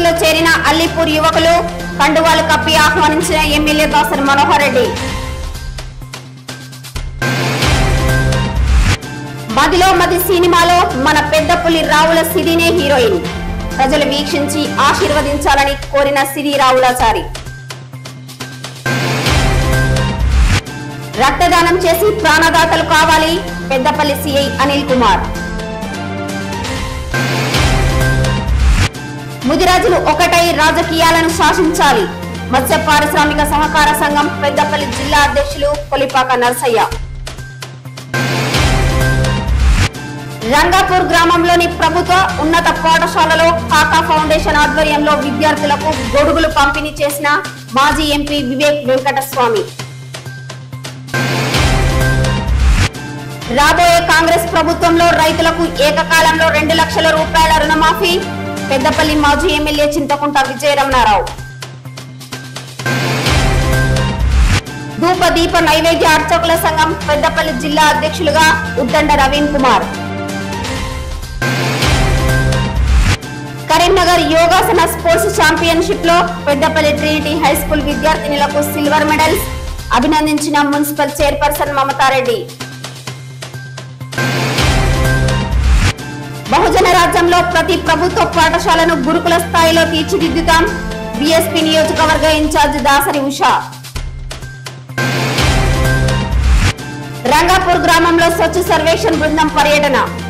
లో చేరిన అల్లీపూర్ యువకులు కండువాలు కప్పి ఆహ్వానించిన ఎమ్మెల్యే దాసరి మనోహర్ రెడ్డి మదిలో మది సినిమాలో మన పెద్ద పులి రావుల సిరినే హీరోయిన్ ప్రజలు వీక్షించి ఆశీర్వదించాలని కోరిన సిరి రావులాచారి రక్తదానం చేసి ప్రాణదాతలు కావాలి పెద్దపల్లి సిఐ అనిల్ కుమార్ ముదిరాజులు ఒకటై రాజకీయాలను శాసించాలి మత్స్య పారిశ్రామిక సహకార సంఘం పెద్దపల్లి జిల్లా అధ్యక్షులు కొలిపాక నర్సయ్య రంగాపూర్ గ్రామంలోని ప్రభుత్వ ఉన్నత పాఠశాలలో కాకా ఫౌండేషన్ ఆధ్వర్యంలో విద్యార్థులకు గొడుగులు పంపిణీ చేసిన మాజీ ఎంపీ వివేక్ వెంకటస్వామి రాబోయే కాంగ్రెస్ ప్రభుత్వంలో రైతులకు ఏకకాలంలో రెండు లక్షల రూపాయల రుణమాఫీ పెద్దపల్లి మాజీ ఎమ్మెల్యే చింతకుంట విజయరమణారావు ధూప దీప నైవేద్య అర్చకుల సంఘం పెద్దపల్లి జిల్లా అధ్యక్షులుగా ఉద్దండ రవీన్ కుమార్ కరీంనగర్ యోగాసన స్పోర్ట్స్ ఛాంపియన్షిప్ లో పెద్దపల్లి ట్రినిటీ హై స్కూల్ విద్యార్థినులకు సిల్వర్ మెడల్స్ అభినందించిన మున్సిపల్ చైర్పర్సన్ మమతారెడ్డి బహుజన రాజ్యంలో ప్రతి ప్రభుత్వ పాఠశాలను గురుకుల స్థాయిలో తీర్చిదిద్దుతాం బీఎస్పీ నియోజకవర్గ ఇన్ఛార్జ్ దాసరి ఉషా రంగాపూర్ గ్రామంలో స్వచ్ఛ సర్వేక్షణ్ బృందం పర్యటన